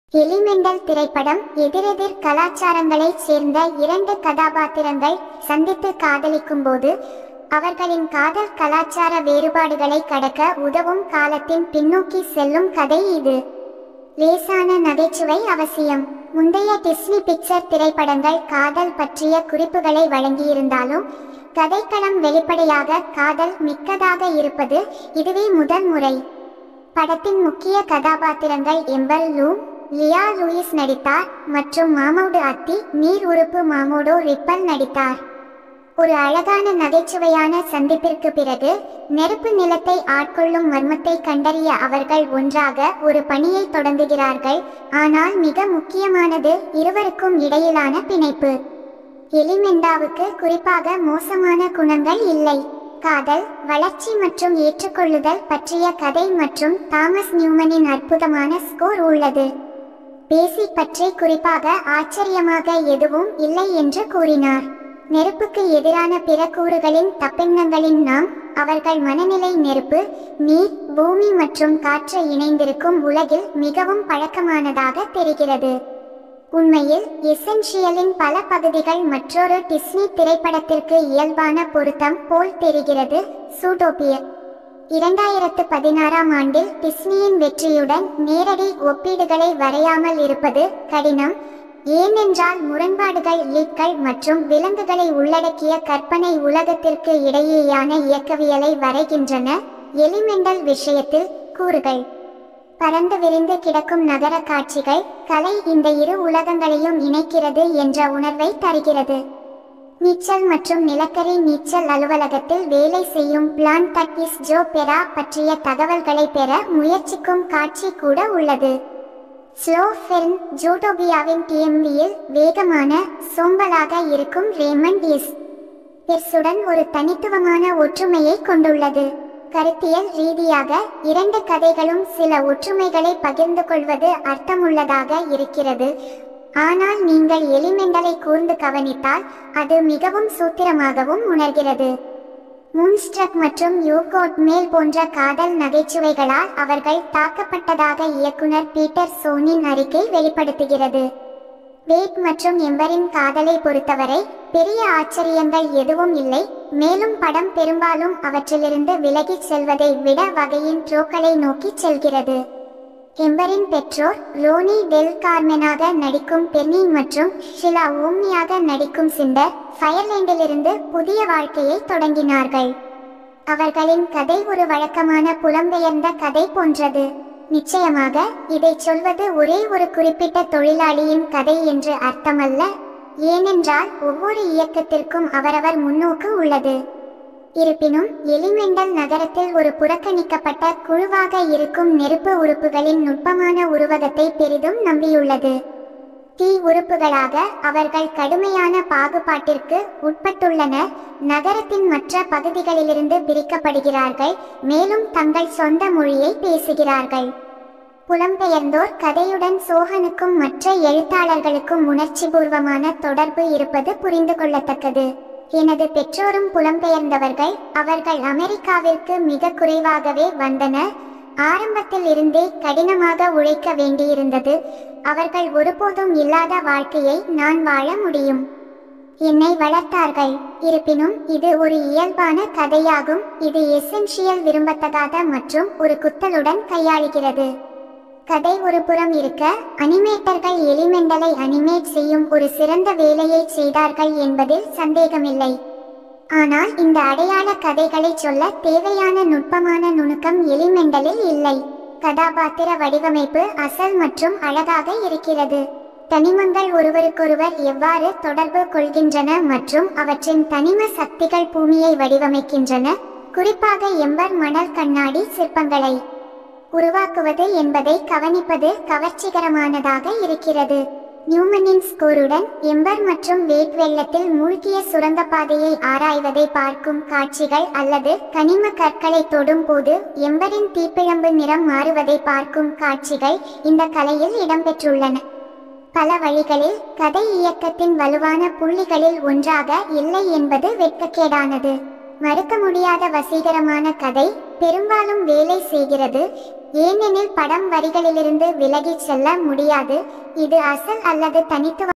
elemental திரைப்படம் எதிரெதிர் கலாச்சாரங்களைச் சேர்ந்த இரண்டு கதாபாத்திரங்கள் சந்தித்து காதலிக்கும்போது அவர்களின் காதல் கலாச்சார வேறுபாடுகளை கடக்க உதவும் காலத்தின் பின்னோக்கி செல்லும் கதை இது லேசான நகைச்சுவை அவசியம் முந்தைய டிஸ்னி பிக்சர் திரைப்படங்கள் காதல் பற்றிய குறிப்புகளை வழங்கியிருந்தாலும் கதைக்களம் வெளிப்படையாக காதல் மிக்கதாக இருப்பது இதுவே முதல் முறை படத்தின் முக்கிய கதாபாத்திரங்கள் எம்பர் லூம் லியா லூயிஸ் நடித்தார் மற்றும் மாமோடு அத்தி நீர் உறுப்பு மாமோடோ ரிப்பல் நடித்தார் ஒரு அழகான நகைச்சுவையான சந்திப்பிற்கு பிறகு நெருப்பு நிலத்தை ஆட்கொள்ளும் மர்மத்தை கண்டறிய அவர்கள் ஒன்றாக ஒரு பணியை தொடங்குகிறார்கள் ஆனால் மிக முக்கியமானது இருவருக்கும் இடையிலான பிணைப்பு எலிமெண்டாவுக்கு குறிப்பாக மோசமான குணங்கள் இல்லை காதல் வளர்ச்சி மற்றும் ஏற்றுக்கொள்ளுதல் பற்றிய கதை மற்றும் தாமஸ் நியூமனின் அற்புதமான ஸ்கோர் உள்ளது பேசிக் பற்றி குறிப்பாக ஆச்சரியமாக எதுவும் இல்லை என்று கூறினார் நெருப்புக்கு எதிரான பிற கூறுகளின் தப்பின்னங்களின் நாம் அவர்கள் மனநிலை நெருப்பு நீர் பூமி மற்றும் காற்று இணைந்திருக்கும் உலகில் மிகவும் பழக்கமானதாக தெரிகிறது உண்மையில் எசென்ஷியலின் பல பகுதிகள் மற்றொரு டிஸ்னி திரைப்படத்திற்கு இயல்பான பொருத்தம் போல் தெரிகிறது சூடோபிய இரண்டாயிரத்து பதினாறாம் ஆண்டில் டிஸ்னியின் வெற்றியுடன் நேரடி ஒப்பீடுகளை வரையாமல் இருப்பது கடினம் ஏனென்றால் முரண்பாடுகள் லீக்கள் மற்றும் விலங்குகளை உள்ளடக்கிய கற்பனை உலகத்திற்கு இடையேயான இயக்கவியலை வரைகின்றன எலிமெண்டல் விஷயத்தில் கூறுகள் பறந்து விரிந்து கிடக்கும் நகர காட்சிகள் கலை இந்த இரு உலகங்களையும் இணைக்கிறது என்ற உணர்வை தருகிறது நீச்சல் மற்றும் நிலக்கரி நீச்சல் அலுவலகத்தில் வேலை செய்யும் பிளான் தக்கிஸ் ஜோ பெரா பற்றிய தகவல்களை பெற முயற்சிக்கும் காட்சி கூட உள்ளது ஸ்லோ ஃபில்ம் ஜூட்டோபியாவின் டிஎம்வியில் வேகமான சோம்பலாக இருக்கும் ரேமண்ட் இஸ் பெர்சுடன் ஒரு தனித்துவமான ஒற்றுமையை கொண்டுள்ளது கருத்தியல் ரீதியாக இரண்டு கதைகளும் சில ஒற்றுமைகளை பகிர்ந்து கொள்வது அர்த்தமுள்ளதாக இருக்கிறது ஆனால் நீங்கள் எலிமெண்டலை கூர்ந்து கவனித்தால் அது மிகவும் சூத்திரமாகவும் உணர்கிறது மூன்ஸ்ட்ரக் மற்றும் யூகோட் மேல் போன்ற காதல் நகைச்சுவைகளால் அவர்கள் தாக்கப்பட்டதாக இயக்குனர் பீட்டர் சோனின் அறிக்கை வெளிப்படுத்துகிறது வேட் மற்றும் எம்பரின் காதலை பொறுத்தவரை பெரிய ஆச்சரியங்கள் எதுவும் இல்லை மேலும் படம் பெரும்பாலும் அவற்றிலிருந்து விலகிச் செல்வதை விட வகையின் ட்ரோக்களை நோக்கிச் செல்கிறது எம்பரின் பெற்றோர் ரோனி டெல் கார்மெனாக நடிக்கும் பெர்னி மற்றும் ஷிலா ஓம்னியாக நடிக்கும் சிண்டர் ஃபயர்லேண்டிலிருந்து புதிய வாழ்க்கையை தொடங்கினார்கள் அவர்களின் கதை ஒரு வழக்கமான புலம்பெயர்ந்த கதை போன்றது நிச்சயமாக இதை சொல்வது ஒரே ஒரு குறிப்பிட்ட தொழிலாளியின் கதை என்று அர்த்தமல்ல ஏனென்றால் ஒவ்வொரு இயக்கத்திற்கும் அவரவர் முன்னோக்கு உள்ளது இருப்பினும் எலிமெண்டல் நகரத்தில் ஒரு புறக்கணிக்கப்பட்ட குழுவாக இருக்கும் நெருப்பு உறுப்புகளின் நுட்பமான உருவகத்தை பெரிதும் நம்பியுள்ளது தீ உறுப்புகளாக அவர்கள் கடுமையான பாகுபாட்டிற்கு உட்பட்டுள்ளனர் நகரத்தின் மற்ற பகுதிகளிலிருந்து பிரிக்கப்படுகிறார்கள் மேலும் தங்கள் சொந்த மொழியை பேசுகிறார்கள் புலம்பெயர்ந்தோர் கதையுடன் சோகனுக்கும் மற்ற எழுத்தாளர்களுக்கும் உணர்ச்சிபூர்வமான தொடர்பு இருப்பது புரிந்து கொள்ளத்தக்கது எனது பெற்றோரும் புலம்பெயர்ந்தவர்கள் அவர்கள் அமெரிக்காவிற்கு மிக குறைவாகவே வந்தனர் ஆரம்பத்தில் இருந்தே கடினமாக உழைக்க வேண்டியிருந்தது அவர்கள் ஒருபோதும் இல்லாத வாழ்க்கையை நான் வாழ முடியும் என்னை வளர்த்தார்கள் இருப்பினும் இது ஒரு இயல்பான கதையாகும் இது எசென்ஷியல் விரும்பத்தகாத மற்றும் ஒரு குத்தலுடன் கையாளுகிறது கதை ஒரு புறம் இருக்க அனிமேட்டர்கள் எலிமெண்டலை அனிமேட் செய்யும் ஒரு சிறந்த வேலையை செய்தார்கள் என்பதில் சந்தேகமில்லை ஆனால் இந்த அடையாள கதைகளை சொல்ல தேவையான நுட்பமான நுணுக்கம் எலிமெண்டலில் இல்லை கதாபாத்திர வடிவமைப்பு அசல் மற்றும் அழகாக இருக்கிறது தனிமங்கள் ஒருவருக்கொருவர் எவ்வாறு தொடர்பு கொள்கின்றன மற்றும் அவற்றின் தனிம சக்திகள் பூமியை வடிவமைக்கின்றன குறிப்பாக எம்பர் மணல் கண்ணாடி சிற்பங்களை உருவாக்குவது என்பதை கவனிப்பது கவர்ச்சிகரமானதாக இருக்கிறது நியூமனின் ஸ்கோருடன் எம்பர் மற்றும் வேட் வெள்ளத்தில் மூழ்கிய சுரங்கப்பாதையை ஆராய்வதை பார்க்கும் காட்சிகள் அல்லது கனிம கற்களை தொடும் போது எம்பரின் தீப்பிழம்பு நிறம் மாறுவதை பார்க்கும் காட்சிகள் இந்த கலையில் இடம்பெற்றுள்ளன பல வழிகளில் கதை இயக்கத்தின் வலுவான புள்ளிகளில் ஒன்றாக இல்லை என்பது வெட்கக்கேடானது மறுக்க முடியாத வசீகரமான கதை பெரும்பாலும் வேலை செய்கிறது ஏனெனில் படம் வரிகளிலிருந்து விலகிச் செல்ல முடியாது இது அசல் அல்லது தனித்துவ